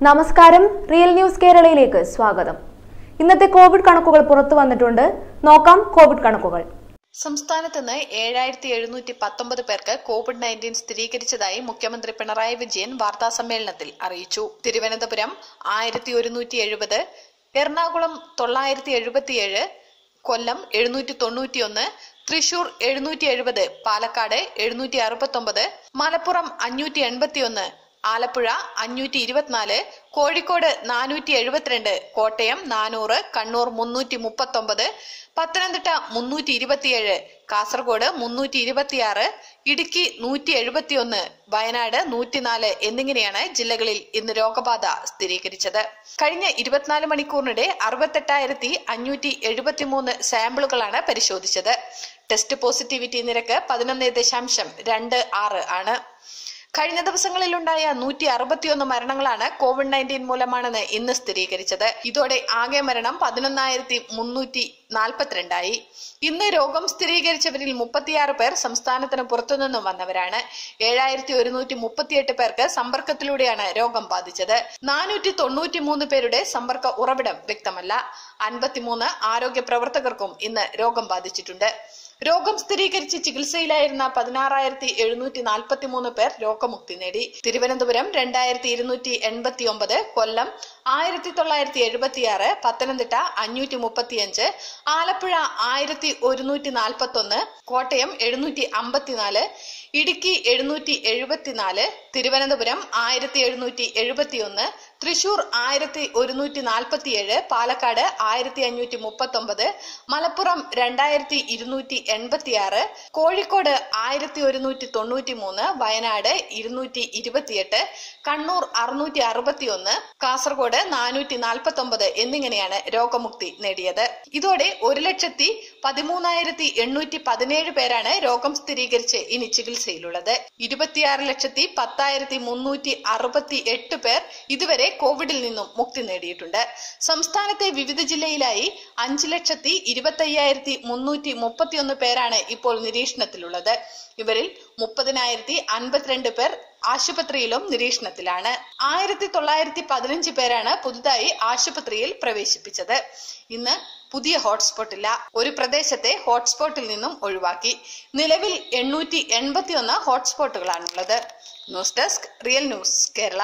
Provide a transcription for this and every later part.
നമസ്കാരം real news കേരളയിലേക്ക് സ്വാഗതം ഇന്നത്തെ കോവിഡ് കണക്കുകൾ പുറത്തു വന്നിട്ടുണ്ട് നോക്കാം കോവിഡ് കണക്കുകൾ സംസ്ഥാനത്ത് നിന്ന് ഏഴായിരത്തി എഴുന്നൂറ്റി പത്തൊമ്പത് പേർക്ക് കോവിഡ് നയൻറ്റീൻ സ്ഥിരീകരിച്ചതായി മുഖ്യമന്ത്രി പിണറായി വിജയൻ വാർത്താ സമ്മേളനത്തിൽ അറിയിച്ചു തിരുവനന്തപുരം ആയിരത്തി ഒരുന്നൂറ്റി എഴുപത് എറണാകുളം തൊള്ളായിരത്തി എഴുപത്തിയേഴ് കൊല്ലം എഴുന്നൂറ്റി തൊണ്ണൂറ്റിയൊന്ന് തൃശൂർ എഴുന്നൂറ്റി എഴുപത് പാലക്കാട് എഴുന്നൂറ്റി അറുപത്തൊമ്പത് മലപ്പുറം അഞ്ഞൂറ്റി എൺപത്തിയൊന്ന് ആലപ്പുഴ അഞ്ഞൂറ്റി ഇരുപത്തിനാല് കോഴിക്കോട് നാനൂറ്റി എഴുപത്തിരണ്ട് കോട്ടയം നാനൂറ് കണ്ണൂർ മുന്നൂറ്റി മുപ്പത്തൊമ്പത് പത്തനംതിട്ട മുന്നൂറ്റി ഇരുപത്തിയേഴ് കാസർഗോഡ് മുന്നൂറ്റി ഇരുപത്തിയാറ് ഇടുക്കി നൂറ്റി എഴുപത്തിയൊന്ന് വയനാട് നൂറ്റിനാല് എന്നിങ്ങനെയാണ് ജില്ലകളിൽ ഇന്ന് രോഗബാധ സ്ഥിരീകരിച്ചത് കഴിഞ്ഞ ഇരുപത്തിനാല് മണിക്കൂറിനിടെ അറുപത്തെട്ടായിരത്തി അഞ്ഞൂറ്റി എഴുപത്തിമൂന്ന് സാമ്പിളുകളാണ് പരിശോധിച്ചത് ടെസ്റ്റ് പോസിറ്റിവിറ്റി നിരക്ക് പതിനൊന്ന് ദശാംശം രണ്ട് ആറ് ആണ് കഴിഞ്ഞ ദിവസങ്ങളിലുണ്ടായ നൂറ്റി അറുപത്തിയൊന്ന് മരണങ്ങളാണ് കോവിഡ് നയൻറ്റീൻ മൂലമാണെന്ന് ഇന്ന് സ്ഥിരീകരിച്ചത് ഇതോടെ ആകെ മരണം പതിനൊന്നായിരത്തി മുന്നൂറ്റി നാൽപ്പത്തിരണ്ടായി ഇന്ന് രോഗം സ്ഥിരീകരിച്ചവരിൽ മുപ്പത്തിയാറ് പേർ സംസ്ഥാനത്തിന് പുറത്തുനിന്നും വന്നവരാണ് ഏഴായിരത്തി ഒരുന്നൂറ്റി മുപ്പത്തിയെട്ട് പേർക്ക് സമ്പർക്കത്തിലൂടെയാണ് രോഗം ബാധിച്ചത് നാനൂറ്റി തൊണ്ണൂറ്റി മൂന്ന് പേരുടെ സമ്പർക്ക ഉറവിടം വ്യക്തമല്ല അൻപത്തിമൂന്ന് ആരോഗ്യ പ്രവർത്തകർക്കും ഇന്ന് രോഗം ബാധിച്ചിട്ടുണ്ട് രോഗം സ്ഥിരീകരിച്ച് ചികിത്സയിലായിരുന്ന പതിനാറായിരത്തി എഴുന്നൂറ്റി നാൽപ്പത്തി മൂന്ന് പേർ രോഗമുക്തി നേടി തിരുവനന്തപുരം രണ്ടായിരത്തി ഇരുന്നൂറ്റി എൺപത്തി ഒമ്പത് കൊല്ലം ആയിരത്തി തൊള്ളായിരത്തി എഴുപത്തിയാറ് പത്തനംതിട്ട അഞ്ഞൂറ്റി മുപ്പത്തിയഞ്ച് ആലപ്പുഴ ആയിരത്തി ഒരുന്നൂറ്റി നാൽപ്പത്തി ഒന്ന് കോട്ടയം എഴുന്നൂറ്റി അമ്പത്തിനാല് ഇടുക്കി എഴുന്നൂറ്റി എഴുപത്തിനാല് തിരുവനന്തപുരം ആയിരത്തി എഴുന്നൂറ്റി എഴുപത്തിയൊന്ന് തൃശൂർ ആയിരത്തി ഒരുന്നൂറ്റി നാൽപ്പത്തിയേഴ് പാലക്കാട് ആയിരത്തി അഞ്ഞൂറ്റി മുപ്പത്തി ഒമ്പത് മലപ്പുറം രണ്ടായിരത്തി ഇരുന്നൂറ്റി എൺപത്തിയാറ് കോഴിക്കോട് ആയിരത്തി ഒരുന്നൂറ്റി തൊണ്ണൂറ്റി മൂന്ന് വയനാട് ഇരുന്നൂറ്റി ഇരുപത്തിയെട്ട് കണ്ണൂർ അറുന്നൂറ്റി അറുപത്തിയൊന്ന് കാസർഗോഡ് നാനൂറ്റി നാൽപ്പത്തി ഒമ്പത് എന്നിങ്ങനെയാണ് രോഗമുക്തി നേടിയത് ഇതോടെ ഒരു ലക്ഷത്തി പതിമൂന്നായിരത്തി എണ്ണൂറ്റി പതിനേഴ് പേരാണ് രോഗം സ്ഥിരീകരിച്ച് ഇനി ചികിത്സയിലുള്ളത് ഇരുപത്തിയാറ് ലക്ഷത്തി പത്തായിരത്തി മുന്നൂറ്റി അറുപത്തി എട്ട് പേർ ഇതുവരെ കോവിഡിൽ നിന്നും മുക്തി നേടിയിട്ടുണ്ട് സംസ്ഥാനത്തെ വിവിധ ജില്ലയിലായി അഞ്ച് ലക്ഷത്തി ഇരുപത്തി അയ്യായിരത്തി മുന്നൂറ്റി മുപ്പത്തിയൊന്ന് പേരാണ് ഇപ്പോൾ നിരീക്ഷണത്തിലുള്ളത് ഇവരിൽ മുപ്പതിനായിരത്തി അൻപത്തിരണ്ട് പേർ ആശുപത്രിയിലും നിരീക്ഷണത്തിലാണ് ആയിരത്തി തൊള്ളായിരത്തി പതിനഞ്ച് പേരാണ് പുതുതായി ആശുപത്രിയിൽ പ്രവേശിപ്പിച്ചത് ഇന്ന് പുതിയ ഹോട്ട്സ്പോട്ടില്ല ഒരു പ്രദേശത്തെ ഹോട്ട്സ്പോട്ടിൽ നിന്നും ഒഴിവാക്കി നിലവിൽ എണ്ണൂറ്റി എൺപത്തിയൊന്ന് ഹോട്ട്സ്പോട്ടുകളാണുള്ളത് news desk real news Kerala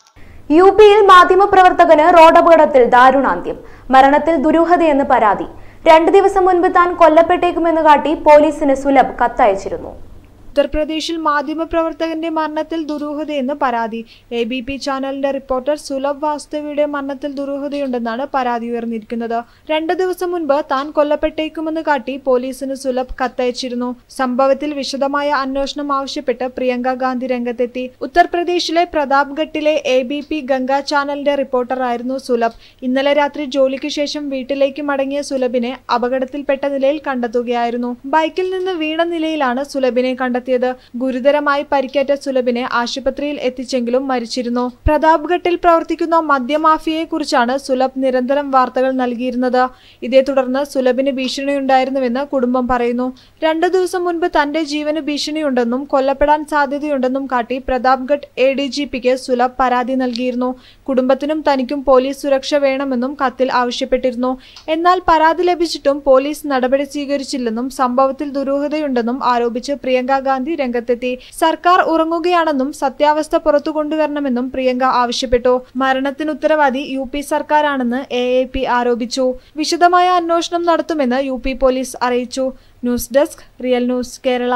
U പിയിൽ മാധ്യമപ്രവർത്തകന് റോഡപകടത്തിൽ ദാരുണാന്ത്യം മരണത്തിൽ ദുരൂഹതയെന്ന് പരാതി രണ്ടു ദിവസം മുൻപ് താൻ കൊല്ലപ്പെട്ടേക്കുമെന്ന് കാട്ടി പോലീസിന് സുലഭ് കത്തയച്ചിരുന്നു ഉത്തർപ്രദേശിൽ മാധ്യമപ്രവർത്തകന്റെ മരണത്തിൽ ദുരൂഹതയെന്ന് പരാതി എ ബി പി ചാനലിന്റെ റിപ്പോർട്ടർ സുലഭ് വാസ്തവയുടെ മരണത്തിൽ ദുരൂഹതയുണ്ടെന്നാണ് പരാതി ഉയർന്നിരിക്കുന്നത് രണ്ടു ദിവസം മുൻപ് താൻ കൊല്ലപ്പെട്ടേക്കുമെന്ന് കാട്ടി പോലീസിന് സുലഭ് കത്തയച്ചിരുന്നു സംഭവത്തിൽ വിശദമായ അന്വേഷണം ആവശ്യപ്പെട്ട് പ്രിയങ്ക ഗാന്ധി രംഗത്തെത്തി ഉത്തർപ്രദേശിലെ പ്രതാപ്ഗഡിലെ എ ബി പി ഗംഗ ചാനലിന്റെ റിപ്പോർട്ടറായിരുന്നു സുലഭ് ഇന്നലെ രാത്രി ജോലിക്ക് ശേഷം വീട്ടിലേക്ക് മടങ്ങിയ സുലഭിനെ അപകടത്തിൽപ്പെട്ട നിലയിൽ കണ്ടെത്തുകയായിരുന്നു ബൈക്കിൽ നിന്ന് വീണ നിലയിലാണ് സുലഭിനെ കണ്ടെത്തിയത് ഗുരുതരമായി പരിക്കേറ്റ സുലഭിനെ ആശുപത്രിയിൽ എത്തിച്ചെങ്കിലും മരിച്ചിരുന്നു പ്രതാപ്ഘട്ടിൽ പ്രവർത്തിക്കുന്ന മദ്യമാഫിയയെക്കുറിച്ചാണ് സുലഭ് നിരന്തരം വാർത്തകൾ നൽകിയിരുന്നത് ഇതേ തുടർന്ന് സുലഭിന് ഭീഷണിയുണ്ടായിരുന്നുവെന്ന് കുടുംബം പറയുന്നു രണ്ടു ദിവസം മുൻപ് തന്റെ ജീവന് ഭീഷണിയുണ്ടെന്നും കൊല്ലപ്പെടാൻ സാധ്യതയുണ്ടെന്നും കാട്ടി പ്രതാപ്ഗഡ് എ ഡി ജി പിക്ക് സുലഭ് പരാതി നൽകിയിരുന്നു കുടുംബത്തിനും തനിക്കും പോലീസ് സുരക്ഷ വേണമെന്നും കത്തിൽ ആവശ്യപ്പെട്ടിരുന്നു എന്നാൽ പരാതി ലഭിച്ചിട്ടും പോലീസ് നടപടി സ്വീകരിച്ചില്ലെന്നും സംഭവത്തിൽ ദുരൂഹതയുണ്ടെന്നും ആരോപിച്ച് പ്രിയങ്ക ഗാന്ധി രംഗത്തെത്തി സർക്കാർ ഉറങ്ങുകയാണെന്നും സത്യാവസ്ഥ പുറത്തു കൊണ്ടുവരണമെന്നും പ്രിയങ്ക ആവശ്യപ്പെട്ടു മരണത്തിന് ഉത്തരവാദി യു പി സർക്കാരാണെന്ന് എ എ പി ആരോപിച്ചു വിശദമായ അന്വേഷണം നടത്തുമെന്ന് യു പി പോലീസ് അറിയിച്ചു news desk real news Kerala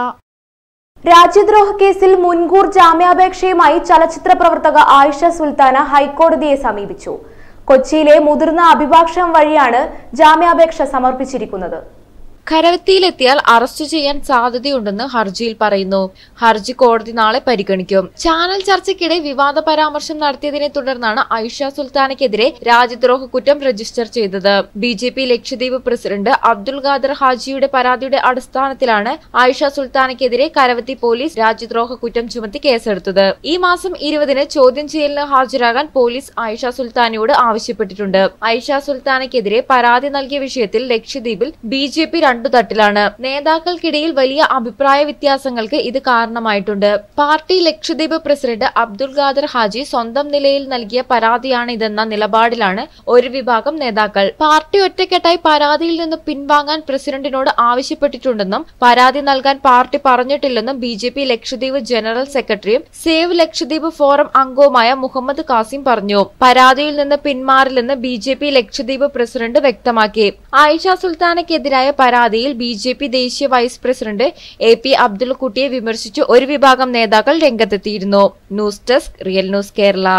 രാജ്യദ്രോഹ കേസിൽ മുൻകൂർ ജാമ്യാപേക്ഷയുമായി ചലച്ചിത്ര പ്രവർത്തക ആയിഷ സുൽത്താന ഹൈക്കോടതിയെ സമീപിച്ചു കൊച്ചിയിലെ മുതിർന്ന അഭിഭാഷകൻ വഴിയാണ് ജാമ്യാപേക്ഷ സമർപ്പിച്ചിരിക്കുന്നത് കരവത്തിയിലെത്തിയാൽ അറസ്റ്റ് ചെയ്യാൻ സാധ്യതയുണ്ടെന്ന് ഹർജിയിൽ പറയുന്നു ഹർജി കോടതി നാളെ പരിഗണിക്കും ചാനൽ ചർച്ചയ്ക്കിടെ വിവാദ പരാമർശം നടത്തിയതിനെ തുടർന്നാണ് ഐഷ സുൽത്താനയ്ക്കെതിരെ രാജ്യദ്രോഹ കുറ്റം രജിസ്റ്റർ ചെയ്തത് B J P Lakshadweep president Abdul Khader ഹാജിയുടെ പരാതിയുടെ അടിസ്ഥാനത്തിലാണ് ഐഷ സുൽത്താനയ്ക്കെതിരെ കരവത്തി പോലീസ് രാജ്യദ്രോഹ കുറ്റം ചുമത്തി കേസെടുത്തത് ഈ മാസം ഇരുപതിന് ചോദ്യം ചെയ്യലിന് ഹാജരാകാൻ പോലീസ് ഐഷ സുൽത്താനയോട് ആവശ്യപ്പെട്ടിട്ടുണ്ട് ഐഷ സുൽത്താനയ്ക്കെതിരെ പരാതി നൽകിയ വിഷയത്തിൽ ലക്ഷദ്വീപിൽ ബി ജെ പി രണ്ടു തട്ടിലാണ് നേതാക്കൾക്കിടയിൽ വലിയ അഭിപ്രായ വ്യത്യാസങ്ങൾക്ക് ഇത് കാരണമായിട്ടുണ്ട് പാർട്ടി ലക്ഷദ്വീപ് പ്രസിഡന്റ് അബ്ദുൽ ഖാദർ ഹാജി സ്വന്തം നിലയിൽ നൽകിയ പരാതിയാണ് ഇതെന്ന നിലപാടിലാണ് ഒരു വിഭാഗം നേതാക്കൾ പാർട്ടി ഒറ്റക്കെട്ടായി പരാതിയിൽ നിന്ന് പിൻവാങ്ങാൻ പ്രസിഡന്റിനോട് ആവശ്യപ്പെട്ടിട്ടുണ്ടെന്നും പരാതി നൽകാൻ പാർട്ടി പറഞ്ഞിട്ടില്ലെന്നും B J P Lakshadweep general സെക്രട്ടറിയും സേവ് ലക്ഷദ്വീപ് ഫോറം അംഗവുമായ മുഹമ്മദ് കാസിം പറഞ്ഞു പരാതിയിൽ നിന്ന് പിന്മാറില്ലെന്ന് B J P Lakshadweep president വ്യക്തമാക്കി ആയിഷ സുൽത്താനയ്ക്കെതിരായ പരാതിയിൽ ബി ജെ പി ദേശീയ vice president A P Abdul കുട്ടിയെ വിമർശിച്ച് ഒരു വിഭാഗം നേതാക്കൾ രംഗത്തെത്തിയിരുന്നു news desk real news Kerala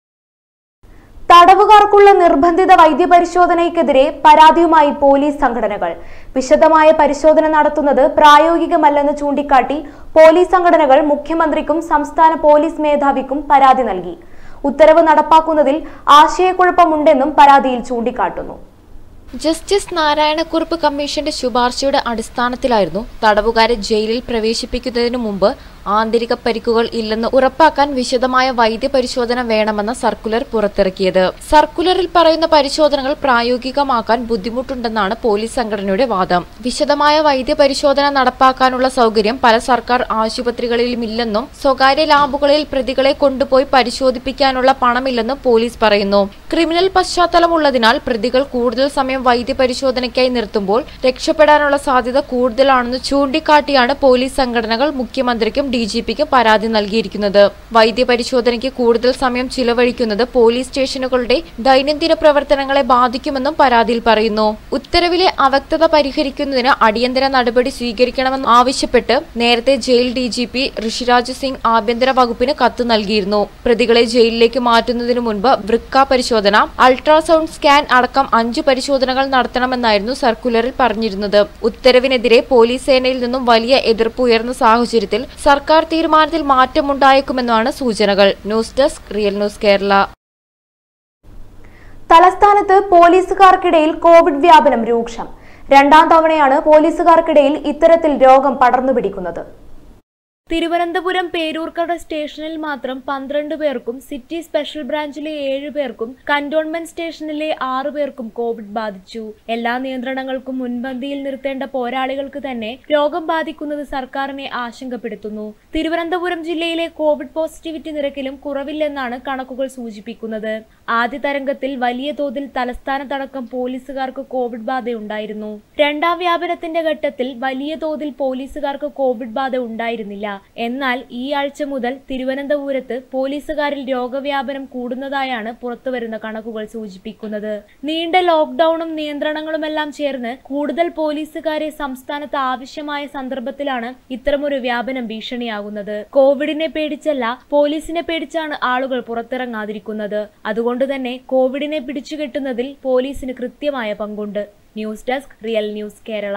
തടവുകാർക്കുള്ള നിർബന്ധിത വൈദ്യപരിശോധനയ്ക്കെതിരെ പരാതിയുമായി പോലീസ് സംഘടനകൾ വിശദമായ പരിശോധന നടത്തുന്നത് പ്രായോഗികമല്ലെന്ന് ചൂണ്ടിക്കാട്ടി പോലീസ് സംഘടനകൾ മുഖ്യമന്ത്രിക്കും സംസ്ഥാന പോലീസ് മേധാവിക്കും പരാതി നൽകി ഉത്തരവ് നടപ്പാക്കുന്നതിൽ ആശയക്കുഴപ്പമുണ്ടെന്നും പരാതിയിൽ ചൂണ്ടിക്കാട്ടുന്നു ജസ്റ്റിസ് നാരായണക്കുറുപ്പ് കമ്മീഷന്റെ ശുപാർശയുടെ അടിസ്ഥാനത്തിലായിരുന്നു തടവുകാരെ ജയിലിൽ പ്രവേശിപ്പിക്കുന്നതിനു മുമ്പ് ആന്തരിക പരിക്കുകൾ ഇല്ലെന്ന് ഉറപ്പാക്കാൻ വിശദമായ വൈദ്യപരിശോധന വേണമെന്ന സർക്കുലർ പുറത്തിറക്കിയത് സർക്കുലറിൽ പറയുന്ന പരിശോധനകൾ പ്രായോഗികമാക്കാൻ ബുദ്ധിമുട്ടുണ്ടെന്നാണ് പോലീസ് സംഘടനയുടെ വാദം വിശദമായ വൈദ്യപരിശോധന നടപ്പാക്കാനുള്ള സൗകര്യം പല സർക്കാർ ആശുപത്രികളിലും ഇല്ലെന്നും സ്വകാര്യ ലാബുകളിൽ പ്രതികളെ കൊണ്ടുപോയി പരിശോധിപ്പിക്കാനുള്ള പണമില്ലെന്നും പോലീസ് പറയുന്നു ക്രിമിനൽ പശ്ചാത്തലമുള്ളതിനാൽ പ്രതികൾ കൂടുതൽ സമയം വൈദ്യപരിശോധനയ്ക്കായി നിർത്തുമ്പോൾ രക്ഷപ്പെടാനുള്ള സാധ്യത കൂടുതലാണെന്ന് ചൂണ്ടിക്കാട്ടിയാണ് പോലീസ് സംഘടനകൾ മുഖ്യമന്ത്രിക്കും ഡി ജി പിക്കും പരാതി നൽകിയിരിക്കുന്നത് വൈദ്യപരിശോധനയ്ക്ക് കൂടുതൽ സമയം ചിലവഴിക്കുന്നത് പോലീസ് സ്റ്റേഷനുകളുടെ ദൈനംദിന പ്രവർത്തനങ്ങളെ ബാധിക്കുമെന്നും പരാതിയിൽ പറയുന്നു ഉത്തരവിലെ അവ്യക്തത പരിഹരിക്കുന്നതിന് അടിയന്തര നടപടി സ്വീകരിക്കണമെന്ന് ആവശ്യപ്പെട്ട് നേരത്തെ jail D G P Rishiraj Singh ആഭ്യന്തര വകുപ്പിന് കത്ത് നൽകിയിരുന്നു പ്രതികളെ ജയിലിലേക്ക് മാറ്റുന്നതിനു മുൻപ് വൃക്ക പരിശോധന അൾട്രാസൗണ്ട് സ്കാൻ അടക്കം അഞ്ചു പരിശോധനകൾ നടത്തണമെന്നായിരുന്നു സർക്കുലറിൽ പറഞ്ഞിരുന്നത് ഉത്തരവിനെതിരെ പോലീസ് സേനയിൽ നിന്നും വലിയ എതിർപ്പ് ഉയർന്ന സാഹചര്യത്തിൽ സർക്കാർ തീരുമാനത്തിൽ മാറ്റമുണ്ടായേക്കുമെന്നാണ് സൂചനകൾ news desk real news Kerala തലസ്ഥാനത്ത് പോലീസുകാർക്കിടയിൽ കോവിഡ് വ്യാപനം രൂക്ഷം രണ്ടാം തവണയാണ് പോലീസുകാർക്കിടയിൽ ഇത്തരത്തിൽ രോഗം പടർന്നു പിടിക്കുന്നത് തിരുവനന്തപുരം പേരൂർക്കട സ്റ്റേഷനിൽ മാത്രം പന്ത്രണ്ട് പേർക്കും സിറ്റി സ്പെഷ്യൽ ബ്രാഞ്ചിലെ ഏഴ് പേർക്കും കന്റോൺമെന്റ് സ്റ്റേഷനിലെ ആറു പേർക്കും കോവിഡ് ബാധിച്ചു എല്ലാ നിയന്ത്രണങ്ങൾക്കും മുൻപന്തിയിൽ നിർത്തേണ്ട പോരാളികൾക്ക് തന്നെ രോഗം ബാധിക്കുന്നത് സർക്കാരിനെ ആശങ്കപ്പെടുത്തുന്നു തിരുവനന്തപുരം ജില്ലയിലെ കോവിഡ് പോസിറ്റിവിറ്റി നിരക്കിലും കുറവില്ലെന്നാണ് കണക്കുകൾ സൂചിപ്പിക്കുന്നത് ആദ്യ തരംഗത്തിൽ വലിയ തോതിൽ തലസ്ഥാനത്തടക്കം പോലീസുകാർക്ക് കോവിഡ് ബാധയുണ്ടായിരുന്നു രണ്ടാം വ്യാപനത്തിന്റെ ഘട്ടത്തിൽ വലിയ തോതിൽ പോലീസുകാർക്ക് കോവിഡ് ബാധ ഉണ്ടായിരുന്നില്ല എന്നാൽ ഈ ആഴ്ച മുതൽ തിരുവനന്തപുരത്ത് പോലീസുകാരിൽ രോഗവ്യാപനം കൂടുന്നതായാണ് പുറത്തുവരുന്ന കണക്കുകൾ സൂചിപ്പിക്കുന്നത് നീണ്ട ലോക്ക്ഡൌണും നിയന്ത്രണങ്ങളുമെല്ലാം ചേർന്ന് കൂടുതൽ പോലീസുകാരെ സംസ്ഥാനത്ത് ആവശ്യമായ സന്ദർഭത്തിലാണ് ഇത്തരമൊരു വ്യാപനം ഭീഷണിയാകുന്നത് കോവിഡിനെ പേടിച്ചല്ല പോലീസിനെ പേടിച്ചാണ് ആളുകൾ പുറത്തിറങ്ങാതിരിക്കുന്നത് അതുകൊണ്ട് തന്നെ കോവിഡിനെ പിടിച്ചുകെട്ടുന്നതിൽ പോലീസിന് കൃത്യമായ പങ്കുണ്ട് news desk real news Kerala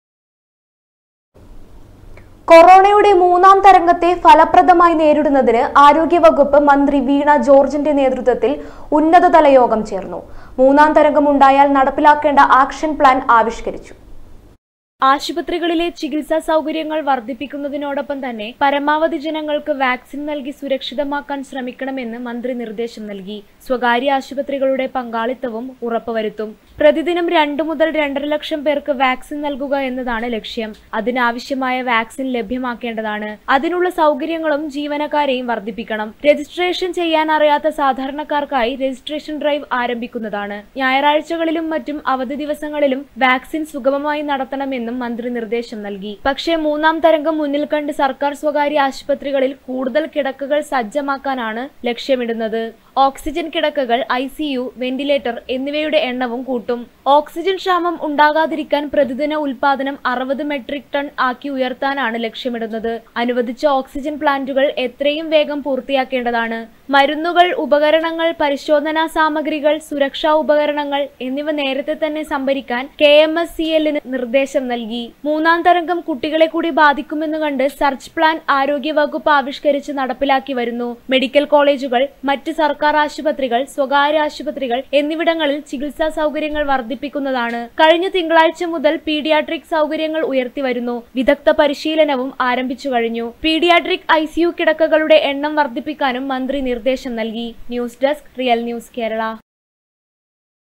കൊറോണയുടെ മൂന്നാം തരംഗത്തെ ഫലപ്രദമായി നേരിടുന്നതിന് ആരോഗ്യവകുപ്പ് മന്ത്രി വീണ ജോർജിന്റെ നേതൃത്വത്തിൽ ഉന്നതതല യോഗം ചേർന്നു മൂന്നാം തരംഗം ഉണ്ടായാൽ നടപ്പിലാക്കേണ്ട ആക്ഷൻ പ്ലാൻ ആവിഷ്കരിച്ചു ആശുപത്രികളിലെ ചികിത്സാ സൗകര്യങ്ങൾ വർദ്ധിപ്പിക്കുന്നതിനോടൊപ്പം തന്നെ പരമാവധി ജനങ്ങൾക്ക് വാക്സിൻ നൽകി സുരക്ഷിതമാക്കാൻ ശ്രമിക്കണമെന്ന് മന്ത്രി നിർദ്ദേശം നൽകി സ്വകാര്യ ആശുപത്രികളുടെ പങ്കാളിത്തവും ഉറപ്പുവരുത്തും പ്രതിദിനം രണ്ടു മുതൽ രണ്ടര ലക്ഷം പേർക്ക് വാക്സിൻ നൽകുക എന്നതാണ് ലക്ഷ്യം അതിനാവശ്യമായ വാക്സിൻ ലഭ്യമാക്കേണ്ടതാണ് അതിനുള്ള സൗകര്യങ്ങളും ജീവനക്കാരെയും വർദ്ധിപ്പിക്കണം രജിസ്ട്രേഷൻ ചെയ്യാൻ അറിയാത്ത സാധാരണക്കാർക്കായി രജിസ്ട്രേഷൻ ഡ്രൈവ് ആരംഭിക്കുന്നതാണ് ഞായറാഴ്ചകളിലും മറ്റും അവധി ദിവസങ്ങളിലും വാക്സിൻ സുഗമമായി നടത്തണമെന്നും മന്ത്രി നിർദ്ദേശം നൽകി പക്ഷേ മൂന്നാം തരംഗം മുന്നിൽ കണ്ട് സർക്കാർ സ്വകാര്യ ആശുപത്രികളിൽ കൂടുതൽ കിടക്കകൾ സജ്ജമാക്കാനാണ് ലക്ഷ്യമിടുന്നത് ഓക്സിജൻ കിടക്കകൾ ഐ സി യു വെന്റിലേറ്റർ എന്നിവയുടെ എണ്ണവും കൂട്ടും ഓക്സിജൻ ക്ഷാമം ഉണ്ടാകാതിരിക്കാൻ പ്രതിദിന ഉൽപാദനം അറുപത് മെട്രിക് ടൺ ആക്കി ഉയർത്താനാണ് ലക്ഷ്യമിടുന്നത് അനുവദിച്ച ഓക്സിജൻ പ്ലാന്റുകൾ എത്രയും വേഗം പൂർത്തിയാക്കേണ്ടതാണ് മരുന്നുകൾ ഉപകരണങ്ങൾ പരിശോധനാ സാമഗ്രികൾ സുരക്ഷാ ഉപകരണങ്ങൾ എന്നിവ നേരത്തെ തന്നെ സംഭരിക്കാൻ കെ എം എസ് സി എല്ലിന് നിർദ്ദേശം നൽകി മൂന്നാം തരംഗം കുട്ടികളെ കൂടി ബാധിക്കുമെന്ന് കണ്ട് സർച്ച് പ്ലാൻ ആരോഗ്യ വകുപ്പ് ആവിഷ്കരിച്ച് നടപ്പിലാക്കി വരുന്നു മെഡിക്കൽ കോളേജുകൾ മറ്റ് സർക്കാർ ആശുപത്രികൾ സ്വകാര്യ ആശുപത്രികൾ എന്നിവിടങ്ങളിൽ ചികിത്സാ സൗകര്യങ്ങൾ വർദ്ധിപ്പിക്കുന്നതാണ് കഴിഞ്ഞ തിങ്കളാഴ്ച മുതൽ പീഡിയാട്രിക് സൗകര്യങ്ങൾ ഉയർത്തി വരുന്നു വിദഗ്ധ പരിശീലനവും ആരംഭിച്ചു കഴിഞ്ഞു പീഡിയാട്രിക് ഐ കിടക്കകളുടെ എണ്ണം വർദ്ധിപ്പിക്കാനും മന്ത്രി നിർദ്ദേശം നൽകി news desk real news Kerala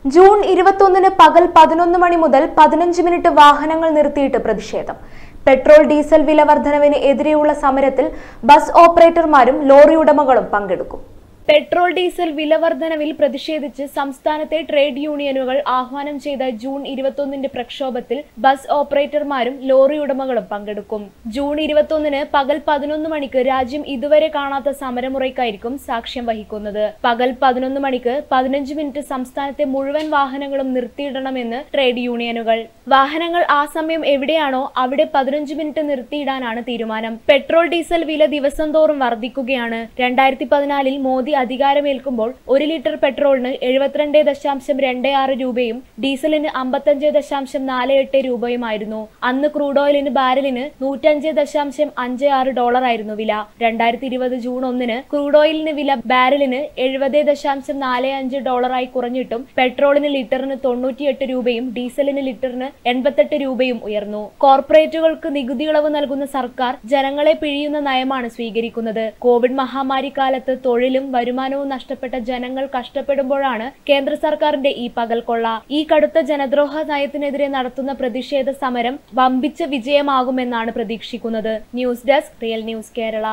June ഇരുപത്തൊന്നിന് പകൽ പതിനൊന്ന് മണി മുതൽ പതിനഞ്ച് മിനിറ്റ് വാഹനങ്ങൾ നിർത്തിയിട്ട് പ്രതിഷേധം പെട്രോൾ ഡീസൽ വില വർധനവിന് എതിരെയുള്ള സമരത്തിൽ ബസ് ഓപ്പറേറ്റർമാരും ലോറി ഉടമകളും പങ്കെടുക്കും പെട്രോൾ ഡീസൽ വില വർധനവിൽ പ്രതിഷേധിച്ച് സംസ്ഥാനത്തെ ട്രേഡ് യൂണിയനുകൾ ആഹ്വാനം ചെയ്ത ജൂൺ ഇരുപത്തൊന്നിന്റെ പ്രക്ഷോഭത്തിൽ ബസ് ഓപ്പറേറ്റർമാരും ലോറി ഉടമകളും പങ്കെടുക്കും ജൂൺ ഇരുപത്തൊന്നിന് പകൽ പതിനൊന്ന് മണിക്ക് രാജ്യം ഇതുവരെ കാണാത്ത സമരമുറയ്ക്കായിരിക്കും സാക്ഷ്യം വഹിക്കുന്നത് പകൽ പതിനൊന്ന് മണിക്ക് പതിനഞ്ച് മിനിറ്റ് സംസ്ഥാനത്തെ മുഴുവൻ വാഹനങ്ങളും നിർത്തിയിടണമെന്ന് ട്രേഡ് യൂണിയനുകൾ വാഹനങ്ങൾ ആ സമയം എവിടെയാണോ അവിടെ പതിനഞ്ച് മിനിറ്റ് നിർത്തിയിടാനാണ് തീരുമാനം പെട്രോൾ ഡീസൽ വില ദിവസം തോറും വർദ്ധിക്കുകയാണ് രണ്ടായിരത്തി പതിനാലിൽ മോദി അധികാരമേൽക്കുമ്പോൾ ഒരു ലിറ്റർ പെട്രോളിന് എഴുപത്തിരണ്ട് ദശാംശം രണ്ട് ആറ് രൂപയും ഡീസലിന് അമ്പത്തഞ്ച് ദശാംശം നാല് എട്ട് രൂപയുമായിരുന്നു അന്ന് ക്രൂഡ് ഓയിലിന് ബാരലിന് നൂറ്റഞ്ച് ദശാംശം അഞ്ച് ആറ് ഡോളർ ആയിരുന്നു വില രണ്ടായിരത്തി ഇരുപത് ജൂൺ ഒന്നിന് ക്രൂഡ് ഓയിലിന് വില ബാരലിന് എഴുപത് ദശാംശം നാല് അഞ്ച് ഡോളറായി കുറഞ്ഞിട്ടും പെട്രോളിന് ലിറ്ററിന് തൊണ്ണൂറ്റിയെട്ട് രൂപയും ഡീസലിന് ലിറ്ററിന് എൺപത്തെട്ട് രൂപയും ഉയർന്നു കോർപ്പറേറ്റുകൾക്ക് നികുതി ഇളവ് നൽകുന്ന സർക്കാർ ജനങ്ങളെ പിഴിയുന്ന നയമാണ് സ്വീകരിക്കുന്നത് കോവിഡ് മഹാമാരി കാലത്ത് തൊഴിലും വരുമാനവും നഷ്ടപ്പെട്ട ജനങ്ങൾ കഷ്ടപ്പെടുമ്പോഴാണ് കേന്ദ്ര സർക്കാരിന്റെ ഈ പകൽക്കൊള്ള ഈ കടുത്ത ജനദ്രോഹ നയത്തിനെതിരെ നടത്തുന്ന പ്രതിഷേധ സമരം വമ്പിച്ച വിജയമാകുമെന്നാണ് പ്രതീക്ഷിക്കുന്നത് news desk real news Kerala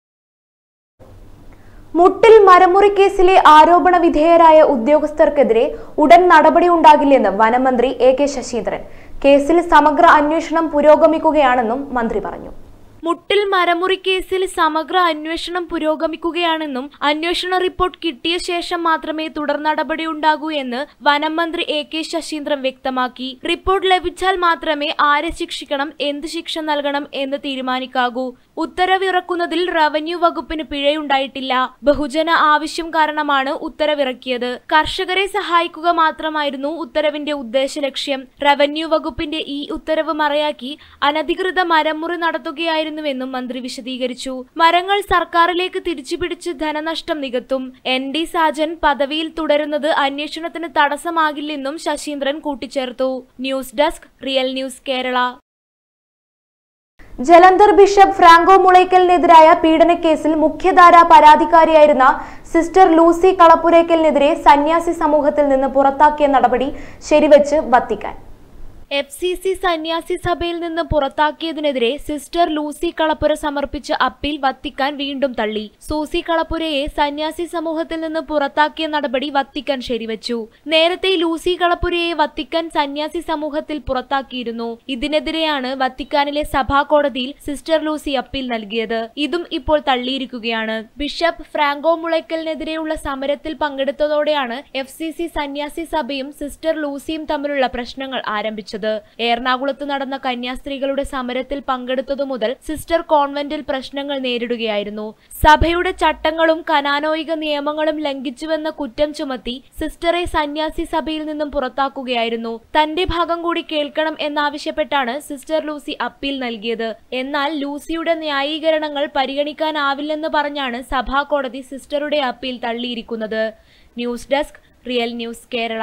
Muttil മരമുറി കേസിലെ ആരോപണ വിധേയരായ ഉദ്യോഗസ്ഥർക്കെതിരെ ഉടൻ നടപടി ഉണ്ടാകില്ലെന്ന് വനമന്ത്രി എ കെ ശശീന്ദ്രൻ കേസിൽ സമഗ്ര അന്വേഷണം പുരോഗമിക്കുകയാണെന്നും മന്ത്രി പറഞ്ഞു മുട്ടിൽ മരമുറി കേസിൽ സമഗ്ര അന്വേഷണം പുരോഗമിക്കുകയാണെന്നും അന്വേഷണ റിപ്പോർട്ട് കിട്ടിയ ശേഷം മാത്രമേ തുടർ നടപടി ഉണ്ടാകൂ എന്ന് വനം മന്ത്രി എ കെ ശശീന്ദ്രൻ വ്യക്തമാക്കി റിപ്പോർട്ട് ലഭിച്ചാൽ മാത്രമേ ആരെ ശിക്ഷിക്കണം എന്ത് ശിക്ഷ നൽകണം എന്ന് തീരുമാനിക്കാകൂ ഉത്തരവിറക്കുന്നതിൽ റവന്യൂ വകുപ്പിന് പിഴയുണ്ടായിട്ടില്ല ബഹുജന ആവശ്യം കാരണമാണ് ഉത്തരവിറക്കിയത് കർഷകരെ സഹായിക്കുക മാത്രമായിരുന്നു ഉത്തരവിന്റെ ഉദ്ദേശ ലക്ഷ്യം റവന്യൂ വകുപ്പിന്റെ ഈ ഉത്തരവ് മറയാക്കി അനധികൃത മരമുറി നടത്തുകയായിരുന്നുവെന്നും മന്ത്രി വിശദീകരിച്ചു മരങ്ങൾ സർക്കാരിലേക്ക് തിരിച്ചുപിടിച്ച് ധനനഷ്ടം നികത്തും എൻ ഡി സാജൻ പദവിയിൽ തുടരുന്നത് അന്വേഷണത്തിന് തടസ്സമാകില്ലെന്നും ശശീന്ദ്രൻ കൂട്ടിച്ചേർത്തു news desk real news Kerala Jalandhar bishop Franco മുളയ്ക്കലിനെതിരായ പീഡനക്കേസിൽ മുഖ്യധാരാ പരാതിക്കാരിയായിരുന്ന സിസ്റ്റർ ലൂസി കളപ്പുരയ്ക്കലിനെതിരെ സന്യാസി സമൂഹത്തിൽ നിന്ന് പുറത്താക്കിയ നടപടി ശരിവെച്ച് വത്തിക്കാൻ എഫ് സി സി സന്യാസി സഭയിൽ നിന്ന് പുറത്താക്കിയതിനെതിരെ സിസ്റ്റർ ലൂസി കളപ്പുര സമർപ്പിച്ച അപ്പീൽ വത്തിക്കാൻ വീണ്ടും തള്ളി സൂസി കളപ്പുരയെ സന്യാസി സമൂഹത്തിൽ നിന്ന് പുറത്താക്കിയ നടപടി വത്തിക്കാൻ ശരിവച്ചു നേരത്തെ ലൂസി കളപ്പുരയെ വത്തിക്കാൻ സന്യാസി സമൂഹത്തിൽ പുറത്താക്കിയിരുന്നു ഇതിനെതിരെയാണ് വത്തിക്കാനിലെ സഭാ കോടതിയിൽ സിസ്റ്റർ ലൂസി അപ്പീൽ നൽകിയത് ഇതും ഇപ്പോൾ തള്ളിയിരിക്കുകയാണ് ബിഷപ്പ് ഫ്രാങ്കോ മുളയ്ക്കലിനെതിരെയുള്ള സമരത്തിൽ പങ്കെടുത്തതോടെയാണ് എഫ് സി സി സന്യാസി സഭയും സിസ്റ്റർ ലൂസിയും തമ്മിലുള്ള പ്രശ്നങ്ങൾ ആരംഭിച്ചത് എറണാകുളത്ത് നടന്ന കന്യാസ്ത്രീകളുടെ സമരത്തിൽ പങ്കെടുത്തതു മുതൽ സിസ്റ്റർ കോൺവെന്റിൽ പ്രശ്നങ്ങൾ നേരിടുകയായിരുന്നു സഭയുടെ ചട്ടങ്ങളും കനാനോയിക നിയമങ്ങളും ലംഘിച്ചുവെന്ന കുറ്റം ചുമത്തി സിസ്റ്ററെ സന്യാസി സഭയിൽ നിന്നും പുറത്താക്കുകയായിരുന്നു തന്റെ ഭാഗം കൂടി കേൾക്കണം എന്നാവശ്യപ്പെട്ടാണ് സിസ്റ്റർ ലൂസി അപ്പീൽ നൽകിയത് എന്നാൽ ലൂസിയുടെ ന്യായീകരണങ്ങൾ പരിഗണിക്കാനാവില്ലെന്ന് പറഞ്ഞാണ് സഭാ കോടതി സിസ്റ്ററുടെ അപ്പീൽ തള്ളിയിരിക്കുന്നത് news desk real news Kerala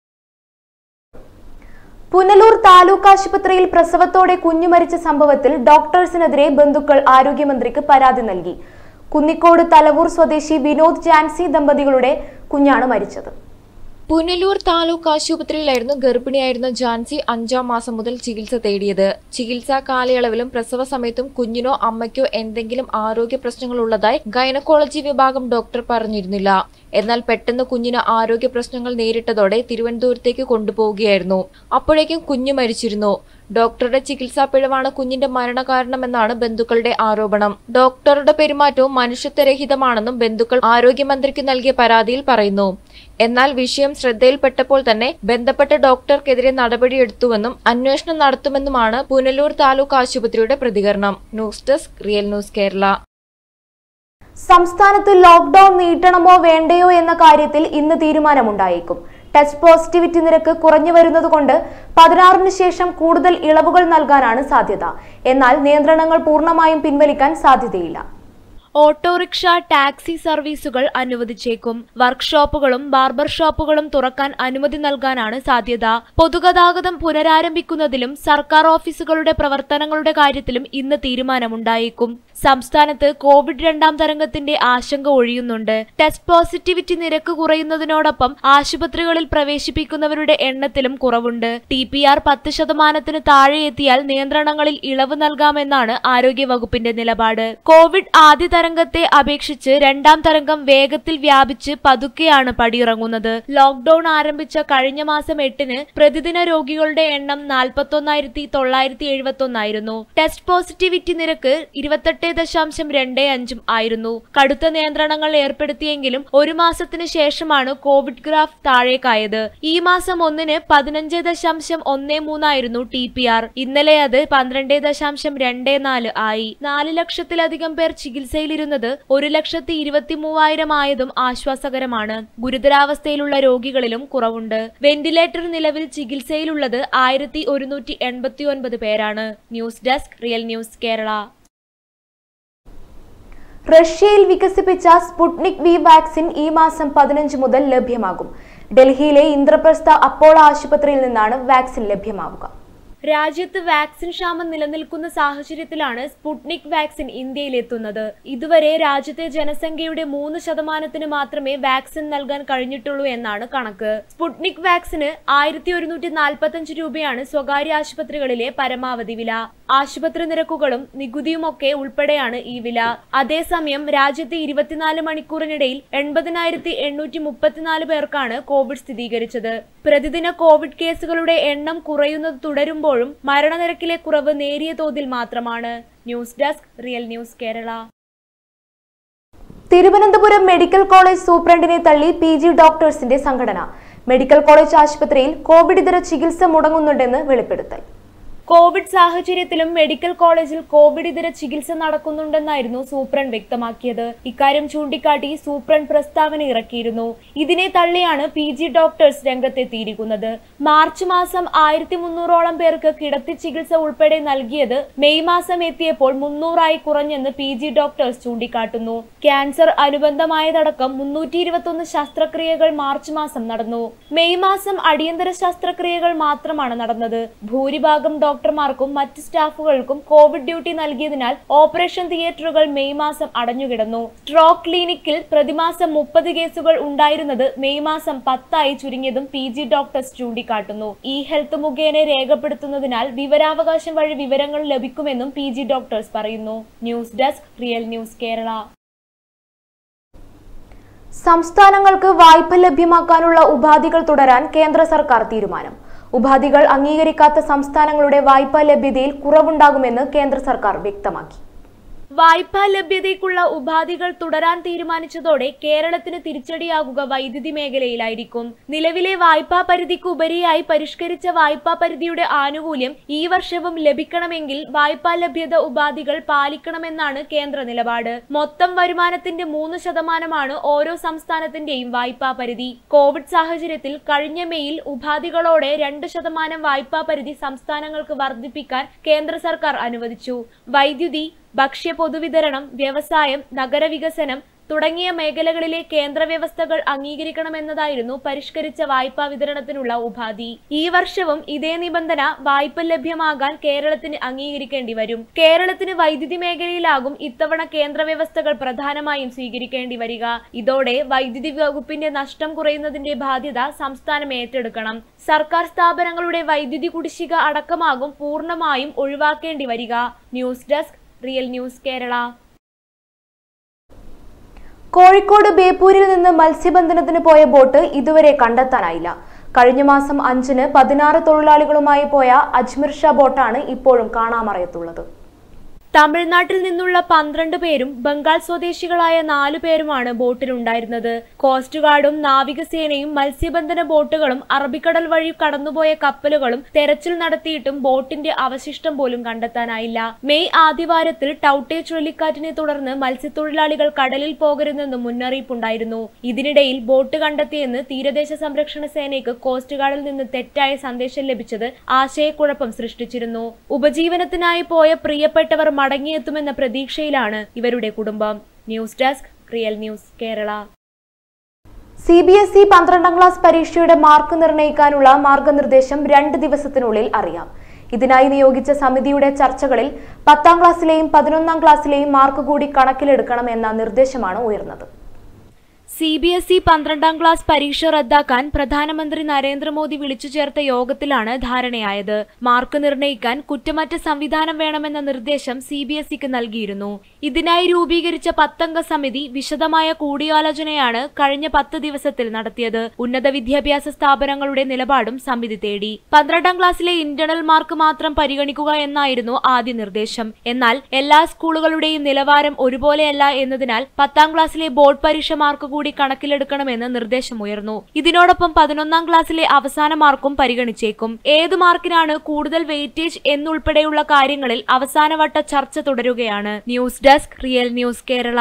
Punalur taluk ആശുപത്രിയിൽ പ്രസവത്തോടെ കുഞ്ഞു മരിച്ച സംഭവത്തിൽ ഡോക്ടേഴ്സിനെതിരെ ബന്ധുക്കൾ ആരോഗ്യമന്ത്രിക്ക് പരാതി നൽകി കുന്നിക്കോട് തലവൂർ സ്വദേശി വിനോദ് ജാൻസി ദമ്പതികളുടെ കുഞ്ഞാണ് മരിച്ചത് പുനലൂർ താലൂക്ക് ആശുപത്രിയിലായിരുന്നു ഗർഭിണിയായിരുന്ന ജാൻസി അഞ്ചാം മാസം മുതൽ ചികിത്സ തേടിയത് ചികിത്സാ കാലയളവിലും പ്രസവ സമയത്തും കുഞ്ഞിനോ അമ്മയ്ക്കോ എന്തെങ്കിലും ആരോഗ്യ പ്രശ്നങ്ങൾ ഉള്ളതായി ഗൈനക്കോളജി വിഭാഗം ഡോക്ടർ പറഞ്ഞിരുന്നില്ല എന്നാൽ പെട്ടെന്ന് കുഞ്ഞിന് ആരോഗ്യ പ്രശ്നങ്ങൾ നേരിട്ടതോടെ തിരുവനന്തപുരത്തേക്ക് കൊണ്ടുപോവുകയായിരുന്നു അപ്പോഴേക്കും കുഞ്ഞു മരിച്ചിരുന്നു ഡോക്ടറുടെ ചികിത്സാ പിഴവാണ് കുഞ്ഞിന്റെ മരണകാരണമെന്നാണ് ബന്ധുക്കളുടെ ആരോപണം ഡോക്ടറുടെ പെരുമാറ്റവും മനുഷ്യത്വരഹിതമാണെന്നും ബന്ധുക്കൾ ആരോഗ്യമന്ത്രിക്ക് നൽകിയ പരാതിയിൽ പറയുന്നു എന്നാൽ വിഷയം ശ്രദ്ധയിൽപ്പെട്ടപ്പോൾ തന്നെ ബന്ധപ്പെട്ട ഡോക്ടർക്കെതിരെ നടപടിയെടുത്തുവെന്നും അന്വേഷണം നടത്തുമെന്നുമാണ് പുനലൂർ താലൂക്ക് ആശുപത്രിയുടെ പ്രതികരണം news desk real news Kerala സംസ്ഥാനത്ത് ലോക്ഡൌൺ നീട്ടണമോ വേണ്ടയോ എന്ന കാര്യത്തിൽ ഇന്ന് തീരുമാനമുണ്ടായേക്കും ടെസ്റ്റ് പോസിറ്റിവിറ്റി നിരക്ക് കുറഞ്ഞു വരുന്നതുകൊണ്ട് പതിനാറിന് ശേഷം കൂടുതൽ ഇളവുകൾ നൽകാനാണ് സാധ്യത എന്നാൽ നിയന്ത്രണങ്ങൾ പൂർണ്ണമായും പിൻവലിക്കാൻ സാധ്യതയില്ല ഓട്ടോറിക്ഷ ടാക്സി സർവീസുകൾ അനുവദിച്ചേക്കും വർക്ക്ഷോപ്പുകളും ബാർബർ ഷോപ്പുകളും തുറക്കാൻ അനുമതി നൽകാനാണ് സാധ്യത പൊതുഗതാഗതം പുനരാരംഭിക്കുന്നതിലും സർക്കാർ ഓഫീസുകളുടെ പ്രവർത്തനങ്ങളുടെ കാര്യത്തിലും ഇന്ന് തീരുമാനമുണ്ടായേക്കും സംസ്ഥാനത്ത് കോവിഡ് രണ്ടാം തരംഗത്തിന്റെ ആശങ്ക ഒഴിയുന്നുണ്ട് ടെസ്റ്റ് പോസിറ്റിവിറ്റി നിരക്ക് കുറയുന്നതിനോടൊപ്പം ആശുപത്രികളിൽ പ്രവേശിപ്പിക്കുന്നവരുടെ എണ്ണത്തിലും കുറവുണ്ട് ടി പി ആർ പത്ത് ശതമാനത്തിന് താഴെ എത്തിയാൽ നിയന്ത്രണങ്ങളിൽ ഇളവ് നൽകാമെന്നാണ് ആരോഗ്യവകുപ്പിന്റെ നിലപാട് കോവിഡ് ആദ്യ തരംഗത്തെ അപേക്ഷിച്ച് രണ്ടാം തരംഗം വേഗത്തിൽ വ്യാപിച്ച് പതുക്കെയാണ് പടിയിറങ്ങുന്നത് ലോക്ഡൌൺ ആരംഭിച്ച കഴിഞ്ഞ മാസം എട്ടിന് പ്രതിദിന രോഗികളുടെ എണ്ണം നാൽപ്പത്തൊന്നായിരത്തി തൊള്ളായിരത്തി എഴുപത്തി ഒന്നായിരുന്നു ടെസ്റ്റ് പോസിറ്റിവിറ്റി നിരക്ക് ഇരുപത്തെട്ട് ദശാംശം രണ്ട് അഞ്ചും ആയിരുന്നു കടുത്ത നിയന്ത്രണങ്ങൾ ഏർപ്പെടുത്തിയെങ്കിലും ഒരു മാസത്തിന് ശേഷമാണ് കോവിഡ് ഗ്രാഫ് താഴേക്കായത് ഈ മാസം ഒന്നിന് പതിനഞ്ച് ദശാംശം ഒന്ന് മൂന്നായിരുന്നു ടി പി ആർ ഇന്നലെ അത് പന്ത്രണ്ട് ദശാംശം രണ്ട് നാല് ആയി നാല് ലക്ഷത്തിലധികം പേർ ചികിത്സയിലിരുന്നത് ഒരു ലക്ഷത്തി ഇരുപത്തി മൂവായിരം ആയതും ആശ്വാസകരമാണ് ഗുരുതരാവസ്ഥയിലുള്ള രോഗികളിലും കുറവുണ്ട് വെന്റിലേറ്റർ നിലവിൽ ചികിത്സയിലുള്ളത് ആയിരത്തി ഒരുന്നൂറ്റി എൺപത്തി ഒൻപത് പേരാണ് news desk real news Kerala റഷ്യയിൽ വികസിപ്പിച്ച സ്പുട്നിക് വി വാക്സിൻ ഈ മാസം പതിനഞ്ച് മുതൽ ലഭ്യമാകും ഡൽഹിയിലെ ഇന്ദ്രപ്രസ്ഥ അപ്പോളോ ആശുപത്രിയിൽ നിന്നാണ് വാക്സിൻ ലഭ്യമാവുക രാജ്യത്ത് വാക്സിൻ ക്ഷാമം നിലനിൽക്കുന്ന സാഹചര്യത്തിലാണ് സ്പുട്നിക് വാക്സിൻ ഇന്ത്യയിലെത്തുന്നത് ഇതുവരെ രാജ്യത്തെ ജനസംഖ്യയുടെ മൂന്ന് ശതമാനത്തിന് മാത്രമേ വാക്സിൻ നൽകാൻ കഴിഞ്ഞിട്ടുള്ളൂ എന്നാണ് കണക്ക് സ്പുട്നിക് വാക്സിന് ആയിരത്തി ഒരുന്നൂറ്റി നാൽപ്പത്തഞ്ച് രൂപയാണ് സ്വകാര്യ ആശുപത്രികളിലെ പരമാവധി വില ആശുപത്രി നിരക്കുകളും നികുതിയുമൊക്കെ ഉൾപ്പെടെയാണ് ഈ വില അതേസമയം രാജ്യത്തെ ഇരുപത്തിനാല് മണിക്കൂറിനിടയിൽ എൺപതിനായിരത്തി എണ്ണൂറ്റി മുപ്പത്തിനാല് പേർക്കാണ് കോവിഡ് സ്ഥിരീകരിച്ചത് പ്രതിദിന കോവിഡ് കേസുകളുടെ എണ്ണം കുറയുന്നത് തുടരുമ്പോഴും മരണനിരക്കിലെ കുറവ് നേരിയ തോതിൽ മാത്രമാണ് news desk real news Kerala Thiruvananthapuram medical college സൂപ്രണ്ടിനെ തള്ളി പി ജി ഡോക്ടേഴ്സിന്റെ സംഘടന മെഡിക്കൽ കോളേജ് ആശുപത്രിയിൽ കോവിഡ് ഇതര ചികിത്സ മുടങ്ങുന്നുണ്ടെന്ന് വെളിപ്പെടുത്തൽ കോവിഡ് സാഹചര്യത്തിലും മെഡിക്കൽ കോളേജിൽ കോവിഡ് ഇതര ചികിത്സ നടക്കുന്നുണ്ടെന്നായിരുന്നു സൂപ്രണ്ട് വ്യക്തമാക്കിയത് ഇക്കാര്യം ചൂണ്ടിക്കാട്ടി സൂപ്രണ്ട് പ്രസ്താവന ഇറക്കിയിരുന്നു ഇതിനെ തള്ളിയാണ് പി ജി ഡോക്ടേഴ്സ് രംഗത്തെത്തിയിരിക്കുന്നത് മാർച്ച് മാസം ആയിരത്തി മുന്നൂറോളം പേർക്ക് കിടത്തി ചികിത്സ ഉൾപ്പെടെ നൽകിയത് മെയ് മാസം എത്തിയപ്പോൾ മുന്നൂറായി കുറഞ്ഞെന്ന് പി ജി ഡോക്ടേഴ്സ് ചൂണ്ടിക്കാട്ടുന്നു ക്യാൻസർ അനുബന്ധമായതടക്കം മുന്നൂറ്റി ഇരുപത്തൊന്ന് ശസ്ത്രക്രിയകൾ മാർച്ച് മാസം നടന്നു മെയ് മാസം അടിയന്തര ശസ്ത്രക്രിയകൾ മാത്രമാണ് നടന്നത് ഭൂരിഭാഗം ഡോക്ടർമാർക്കും മറ്റ് സ്റ്റാഫുകൾക്കും കോവിഡ് ഡ്യൂട്ടി നൽകിയതിനാൽ ഓപ്പറേഷൻ തിയേറ്ററുകൾ മെയ് മാസം അടഞ്ഞുകിടന്നു സ്ട്രോക്ക് ക്ലിനിക്കിൽ പ്രതിമാസം മുപ്പത് കേസുകൾ ഉണ്ടായിരുന്നത് മെയ് മാസം പത്തായി ചുരുങ്ങിയതും പി ജി ഡോക്ടേഴ്സ് ചൂണ്ടിക്കാട്ടുന്നു ഇ ഹെൽത്ത് മുഖേന രേഖപ്പെടുത്തുന്നതിനാൽ വിവരാവകാശം വഴി വിവരങ്ങൾ ലഭിക്കുമെന്നും പി ജി ഡോക്ടേഴ്സ് പറയുന്നു news desk real news Kerala സംസ്ഥാനങ്ങൾക്ക് വായ്പ ലഭ്യമാക്കാനുള്ള ഉപാധികൾ തുടരാൻ കേന്ദ്ര സർക്കാർ തീരുമാനം ഉപാധികൾ അംഗീകരിക്കാത്ത സംസ്ഥാനങ്ങളുടെ വായ്പാ ലഭ്യതയിൽ കുറവുണ്ടാകുമെന്ന് കേന്ദ്ര സർക്കാർ വ്യക്തമാക്കി വായ്പാ ലഭ്യതയ്ക്കുള്ള ഉപാധികൾ തുടരാൻ തീരുമാനിച്ചതോടെ കേരളത്തിന് തിരിച്ചടിയാകുക വൈദ്യുതി മേഖലയിലായിരിക്കും നിലവിലെ വായ്പാ പരിധിക്ക് ഉപരിയായി പരിഷ്കരിച്ച വായ്പാ പരിധിയുടെ ആനുകൂല്യം ഈ വർഷവും ലഭിക്കണമെങ്കിൽ വായ്പാ ലഭ്യത ഉപാധികൾ പാലിക്കണമെന്നാണ് കേന്ദ്ര നിലപാട് മൊത്തം വരുമാനത്തിന്റെ മൂന്ന് ശതമാനമാണ് ഓരോ സംസ്ഥാനത്തിന്റെയും വായ്പാ പരിധി കോവിഡ് സാഹചര്യത്തിൽ കഴിഞ്ഞ മെയ്യിൽ ഉപാധികളോടെ രണ്ട് ശതമാനം വായ്പാ പരിധി സംസ്ഥാനങ്ങൾക്ക് വർദ്ധിപ്പിക്കാൻ കേന്ദ്ര സർക്കാർ അനുവദിച്ചു വൈദ്യുതി ഭക്ഷ്യ പൊതുവിതരണം വ്യവസായം നഗരവികസനം തുടങ്ങിയ മേഖലകളിലെ കേന്ദ്ര വ്യവസ്ഥകൾ അംഗീകരിക്കണമെന്നതായിരുന്നു പരിഷ്കരിച്ച വായ്പാ വിതരണത്തിനുള്ള ഉപാധി ഈ വർഷവും ഇതേ നിബന്ധന വായ്പ ലഭ്യമാകാൻ കേരളത്തിന് അംഗീകരിക്കേണ്ടി വരും കേരളത്തിന് വൈദ്യുതി മേഖലയിലാകും ഇത്തവണ കേന്ദ്ര വ്യവസ്ഥകൾ പ്രധാനമായും സ്വീകരിക്കേണ്ടി വരിക ഇതോടെ വൈദ്യുതി വകുപ്പിന്റെ നഷ്ടം കുറയുന്നതിന്റെ ബാധ്യത സംസ്ഥാനം ഏറ്റെടുക്കണം സർക്കാർ സ്ഥാപനങ്ങളുടെ വൈദ്യുതി കുടിശ്ശിക അടക്കമാകും പൂർണ്ണമായും ഒഴിവാക്കേണ്ടി വരിക news desk real news Kerala Kozhikode ബേപ്പൂരിൽ നിന്ന് മത്സ്യബന്ധനത്തിന് പോയ ബോട്ട് ഇതുവരെ കണ്ടെത്താനായില്ല കഴിഞ്ഞ മാസം അഞ്ചിന് പതിനാറ് തൊഴിലാളികളുമായി പോയ അജ്മീർ ഷാ ബോട്ടാണ് ഇപ്പോഴും കാണാമറയത്തുള്ളത് തമിഴ്നാട്ടിൽ നിന്നുള്ള പന്ത്രണ്ട് പേരും ബംഗാൾ സ്വദേശികളായ നാലു പേരുമാണ് ബോട്ടിലുണ്ടായിരുന്നത് കോസ്റ്റ് ഗാർഡും നാവികസേനയും മത്സ്യബന്ധന ബോട്ടുകളും അറബിക്കടൽ വഴി കടന്നുപോയ കപ്പലുകളും തെരച്ചിൽ നടത്തിയിട്ടും ബോട്ടിന്റെ അവശിഷ്ടം പോലും കണ്ടെത്താനായില്ല മെയ് ആദ്യവാരത്തിൽ ടൌട്ടെ ചുഴലിക്കാറ്റിനെ തുടർന്ന് മത്സ്യത്തൊഴിലാളികൾ കടലിൽ പോകരുതെന്ന് മുന്നറിയിപ്പുണ്ടായിരുന്നു ഇതിനിടയിൽ ബോട്ട് കണ്ടെത്തിയെന്ന് തീരദേശ സംരക്ഷണ സേനയ്ക്ക് കോസ്റ്റ് ഗാർഡിൽ നിന്ന് തെറ്റായ സന്ദേശം ലഭിച്ചത് ആശയക്കുഴപ്പം സൃഷ്ടിച്ചിരുന്നു ഉപജീവനത്തിനായി പോയ പ്രിയപ്പെട്ടവർ മടങ്ങിയെത്തുമെന്ന പ്രതീക്ഷയിലാണ് ഇവരുടെ കുടുംബം news desk real news Kerala C B S E പന്ത്രണ്ടാം ക്ലാസ് പരീക്ഷയുടെ മാർക്ക് നിർണ്ണയിക്കാനുള്ള മാർഗനിർദ്ദേശം രണ്ട് ദിവസത്തിനുള്ളിൽ അറിയാം ഇതിനായി നിയോഗിച്ച സമിതിയുടെ ചർച്ചകളിൽ പത്താം ക്ലാസ്സിലെയും പതിനൊന്നാം ക്ലാസ്സിലെയും മാർക്ക് കൂടി കണക്കിലെടുക്കണം എന്ന നിർദ്ദേശമാണ് ഉയർന്നത് സി ബി എസ് ഇ പന്ത്രണ്ടാം ക്ലാസ് പരീക്ഷ റദ്ദാക്കാൻ പ്രധാനമന്ത്രി നരേന്ദ്രമോദി വിളിച്ചു ചേർത്ത യോഗത്തിലാണ് ധാരണയായത് മാർക്ക് നിർണ്ണയിക്കാൻ കുറ്റമറ്റ സംവിധാനം വേണമെന്ന നിർദ്ദേശം സി ബി എസ് ഇക്ക് നൽകിയിരുന്നു ഇതിനായി രൂപീകരിച്ച പത്തംഗ സമിതി വിശദമായ കൂടിയാലോചനയാണ് കഴിഞ്ഞ പത്ത് ദിവസത്തിൽ നടത്തിയത് ഉന്നത വിദ്യാഭ്യാസ സ്ഥാപനങ്ങളുടെ നിലപാടും സമിതി തേടി പന്ത്രണ്ടാം ക്ലാസ്സിലെ ഇന്റേണൽ മാർക്ക് മാത്രം പരിഗണിക്കുക എന്നായിരുന്നു ആദ്യ നിർദ്ദേശം എന്നാൽ എല്ലാ സ്കൂളുകളുടെയും നിലവാരം ഒരുപോലെയല്ല എന്നതിനാൽ പത്താം ക്ലാസ്സിലെ ബോർഡ് പരീക്ഷ മാർക്ക് കൂടി കണക്കിലെടുക്കണമെന്ന് നിർദ്ദേശമുയർന്നു ഇതിനോടൊപ്പം പതിനൊന്നാം ക്ലാസ്സിലെ അവസാന മാർക്കും പരിഗണിച്ചേക്കും ഏത് മാർക്കിനാണ് കൂടുതൽ വെയിറ്റേജ് എന്നുൾപ്പെടെയുള്ള കാര്യങ്ങളിൽ അവസാനവട്ട ചർച്ച തുടരുകയാണ് news desk real news Kerala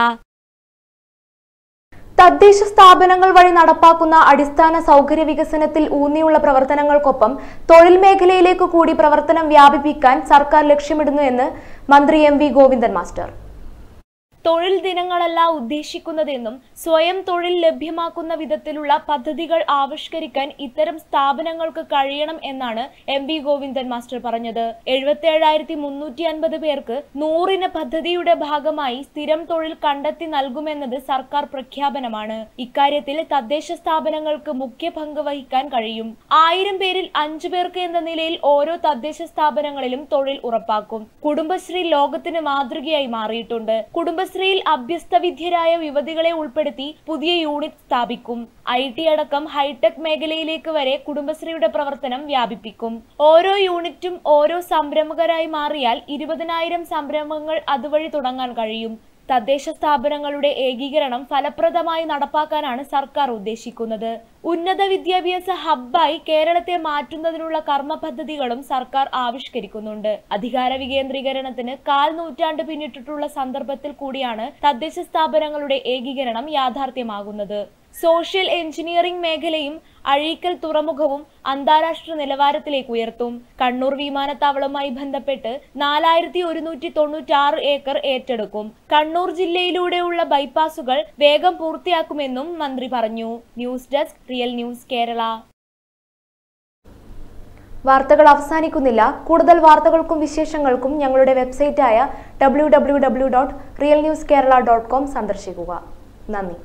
തദ്ദേശ സ്ഥാപനങ്ങൾ വഴി നടപ്പാക്കുന്ന അടിസ്ഥാന സൗകര്യ വികസനത്തിൽ ഊന്നിയുള്ള പ്രവർത്തനങ്ങൾക്കൊപ്പം തൊഴിൽ മേഖലയിലേക്ക് കൂടി പ്രവർത്തനം വ്യാപിപ്പിക്കാൻ സർക്കാർ ലക്ഷ്യമിടുന്നു എന്ന് മന്ത്രി എം വി ഗോവിന്ദൻ മാസ്റ്റർ തൊഴിൽ ദിനങ്ങളല്ല ഉദ്ദേശിക്കുന്നതെന്നും സ്വയം തൊഴിൽ ലഭ്യമാക്കുന്ന വിധത്തിലുള്ള പദ്ധതികൾ ആവിഷ്കരിക്കാൻ ഇത്തരം സ്ഥാപനങ്ങൾക്ക് കഴിയണം എന്നാണ് എം വി ഗോവിന്ദൻ മാസ്റ്റർ പറഞ്ഞത് എഴുപത്തിയേഴായിരത്തി മുന്നൂറ്റി അൻപത് പേർക്ക് നൂറിന് പദ്ധതിയുടെ ഭാഗമായി സ്ഥിരം തൊഴിൽ കണ്ടെത്തി നൽകുമെന്നത് സർക്കാർ പ്രഖ്യാപനമാണ് ഇക്കാര്യത്തിൽ തദ്ദേശ സ്ഥാപനങ്ങൾക്ക് മുഖ്യ പങ്ക് വഹിക്കാൻ കഴിയും ആയിരം പേരിൽ അഞ്ചു പേർക്ക് എന്ന നിലയിൽ ഓരോ തദ്ദേശ സ്ഥാപനങ്ങളിലും തൊഴിൽ ഉറപ്പാക്കും കുടുംബശ്രീ ലോകത്തിന് മാതൃകയായി മാറിയിട്ടുണ്ട് കുടുംബശ്രീയിൽ അഭ്യസ്തവിദ്യരായ യുവതികളെ ഉൾപ്പെടുത്തി പുതിയ യൂണിറ്റ് സ്ഥാപിക്കും ഐ ടി അടക്കം ഹൈടെക് മേഖലയിലേക്ക് വരെ കുടുംബശ്രീയുടെ പ്രവർത്തനം വ്യാപിപ്പിക്കും ഓരോ യൂണിറ്റും ഓരോ സംരംഭകരായി മാറിയാൽ ഇരുപതിനായിരം സംരംഭങ്ങൾ അതുവഴി തുടങ്ങാൻ കഴിയും തദ്ദേശ സ്ഥാപനങ്ങളുടെ ഏകീകരണം ഫലപ്രദമായി നടപ്പാക്കാനാണ് സർക്കാർ ഉദ്ദേശിക്കുന്നത് ഉന്നത വിദ്യാഭ്യാസ ഹബ്ബായി കേരളത്തെ മാറ്റുന്നതിനുള്ള കർമ്മ പദ്ധതികളും സർക്കാർ ആവിഷ്കരിക്കുന്നുണ്ട് അധികാര വികേന്ദ്രീകരണത്തിന് കാൽ നൂറ്റാണ്ട് പിന്നിട്ടിട്ടുള്ള സന്ദർഭത്തിൽ കൂടിയാണ് തദ്ദേശ സ്ഥാപനങ്ങളുടെ ഏകീകരണം യാഥാർത്ഥ്യമാകുന്നത് സോഷ്യൽ എഞ്ചിനീയറിംഗ് മേഖലയും അഴീക്കൽ തുറമുഖവും അന്താരാഷ്ട്ര നിലവാരത്തിലേക്ക് ഉയർത്തും കണ്ണൂർ വിമാനത്താവളവുമായി ബന്ധപ്പെട്ട് നാലായിരത്തി ഒരുന്നൂറ്റി തൊണ്ണൂറ്റാറ് ഏക്കർ ഏറ്റെടുക്കും കണ്ണൂർ ജില്ലയിലൂടെയുള്ള ബൈപ്പാസുകൾ വേഗം പൂർത്തിയാക്കുമെന്നും മന്ത്രി പറഞ്ഞു news desk real news Kerala വാർത്തകൾ അവസാനിക്കുന്നില്ല കൂടുതൽ വാർത്തകൾക്കും വിശേഷങ്ങൾക്കും ഞങ്ങളുടെ വെബ്സൈറ്റായ W W W dot real news Kerala dot com സന്ദർശിക്കുക നന്ദി